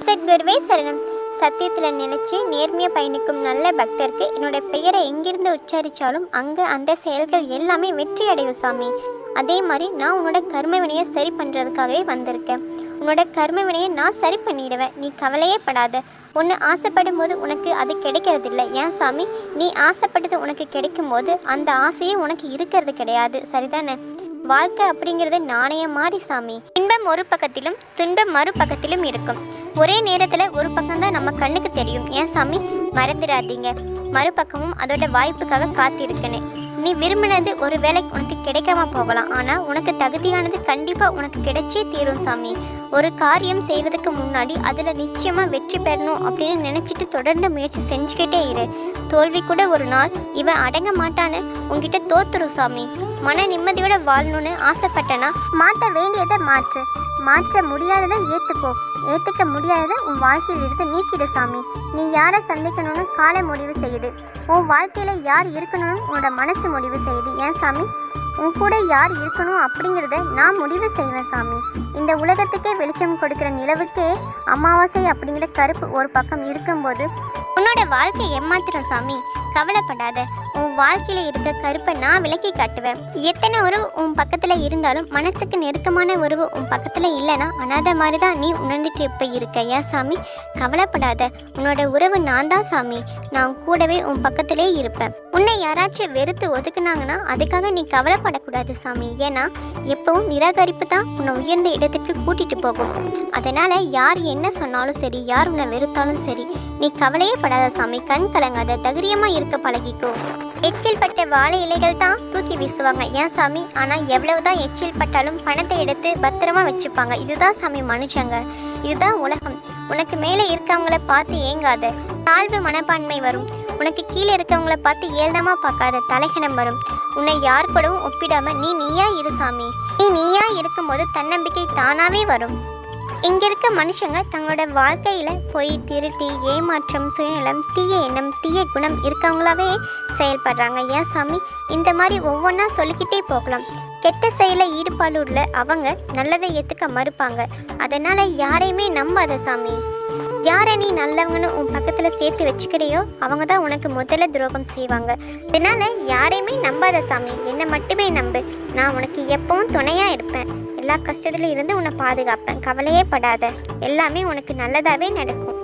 சத்குருவே சரணம் சத்தியத்தில் நினைச்சு நேர்மையாக பயணிக்கும் நல்ல பக்தருக்கு என்னோட பெயரை எங்கிருந்து உச்சரித்தாலும் அங்கே அந்த செயல்கள் எல்லாமே வெற்றி அடையும் சாமி அதே மாதிரி நான் உன்னோட கர்ம வினையை சரி பண்ணுறதுக்காகவே வந்திருக்கேன் உன்னோட கர்ம வினையை நான் சரி பண்ணிடுவேன் நீ கவலையே படாத ஒன்று ஆசைப்படும் போது உனக்கு அது கிடைக்கிறது இல்லை ஏன் சாமி நீ ஆசைப்பட்டது உனக்கு கிடைக்கும் போது அந்த ஆசையே உனக்கு இருக்கிறது கிடையாது சரிதானே வாழ்க்கை அப்படிங்கிறது நாணயம் மாதிரி சாமி இன்பம் ஒரு பக்கத்திலும் துன்பம் மறுபக்கத்திலும் இருக்கும் ஒரே நேரத்தில் ஒரு பக்கம்தான் நம்ம கண்ணுக்கு தெரியும் ஏன் சாமி மறந்துடாதீங்க மறுபக்கமும் அதோட வாய்ப்புக்காக காத்திருக்கேனே நீ விரும்பினது ஒரு வேலைக்கு உனக்கு கிடைக்காம போகலாம் ஆனால் உனக்கு தகுதியானது கண்டிப்பாக உனக்கு கிடைச்சே தீரும் சாமி ஒரு காரியம் செய்கிறதுக்கு முன்னாடி அதில் நிச்சயமாக வெற்றி பெறணும் அப்படின்னு நினச்சிட்டு தொடர்ந்து முயற்சி செஞ்சுக்கிட்டே இரு தோல்வி கூட ஒரு நாள் இவன் அடங்க மாட்டான்னு உன்கிட்ட தோத்துரும் சாமி மன நிம்மதியோட வாழணும்னு ஆசைப்பட்டனா மாற்ற வேண்டியதை மாற்று மாற்ற முடியாததை ஏற்றுக்கோ ஏற்றுக்க முடியாததை உன் வாழ்க்கையில் இருந்து நீக்கிடு சாமி நீ யாரை சந்திக்கணும்னு காலை முடிவு செய்யுது உன் வாழ்க்கையில் யார் இருக்கணும்னு உன்னோட மனசு முடிவு செய்யுது ஏன் சாமி உன் கூட யார் இருக்கணும் அப்படிங்கிறத நான் முடிவு செய்வேன் சாமி இந்த உலகத்துக்கே வெளிச்சம் கொடுக்குற நிலவுக்கே அமாவாசை அப்படிங்கிற கருப்பு ஒரு பக்கம் இருக்கும்போது உன்னோட வாழ்க்கை ஏமாத்திரம் சாமி கவலைப்படாத உன் வாழ்க்கையில இருக்க கருப்பை நான் விலக்கி காட்டுவேன் எத்தனை உறவு உன் பக்கத்துல இருந்தாலும் மனசுக்கு நெருக்கமான உறவு உன் பக்கத்துல இல்லைன்னா அனாதை மாதிரி தான் நீ உணர்ந்துட்டு இப்ப இருக்க ஏன் சாமி கவலைப்படாத உன்னோட உறவு நான் தான் சாமி நான் கூடவே உன் பக்கத்திலே இருப்பேன் உன்னை யாராச்சும் வெறுத்து ஒதுக்குனாங்கன்னா அதுக்காக நீ கவலைப்படக்கூடாது சாமி ஏன்னா எப்பவும் நிராகரிப்பு தான் உன்னை உயர்ந்த இடத்துக்கு கூட்டிட்டு போகும் அதனால யார் என்ன சொன்னாலும் சரி யார் உன்னை வெறுத்தாலும் சரி நீ கவலையே படாத சாமி கண் கலங்காத தைரியமா இருக்க பழகிக்கோ எச்சில் பட்ட வாழை இலைகள் தான் தூக்கி வீசுவாங்க ஏன் சாமி ஆனா எவ்வளவுதான் எச்சில் பட்டாலும் பணத்தை எடுத்து பத்திரமா வச்சுப்பாங்க இதுதான் சாமி மனுஷங்க இதுதான் உலகம் உனக்கு மேலே இருக்கவங்கள பார்த்து ஏங்காத தாழ்வு மனப்பான்மை வரும் உனக்கு கீழே இருக்கவங்கள பார்த்து ஏளனமா பார்க்காத தலைகணம் வரும் உன்னை யார் கூடவும் ஒப்பிடாம நீ நீயா இரு சாமி நீ நீயா இருக்கும்போது தன்னம்பிக்கை தானாவே வரும் இங்க இருக்க மனுஷங்க தங்களோட வாழ்க்கையில பொய் திருட்டி ஏமாற்றம் சுயநலம் தீய எண்ணம் தீய குணம் இருக்கவங்களாவே செயல்படுறாங்க ஏன் சாமி இந்த மாதிரி ஒவ்வொன்றா சொல்லிக்கிட்டே போகலாம் கெட்ட செயல ஈடுபாடு உள்ள அவங்க நல்லதை ஏத்துக்க மறுப்பாங்க அதனால யாரையுமே நம்பாத சாமி யாரை நீ நல்லவங்கன்னு உன் பக்கத்துல சேர்த்து வச்சுக்கிறியோ அவங்க தான் உனக்கு முதல்ல துரோகம் செய்வாங்க அதனால யாரையுமே நம்பாத சாமி என்னை மட்டுமே நம்பு நான் உனக்கு எப்பவும் துணையா இருப்பேன் எல்லா கஷ்டத்துல இருந்து உன்னை பாதுகாப்பேன் கவலையே படாத எல்லாமே உனக்கு நல்லதாவே நடக்கும்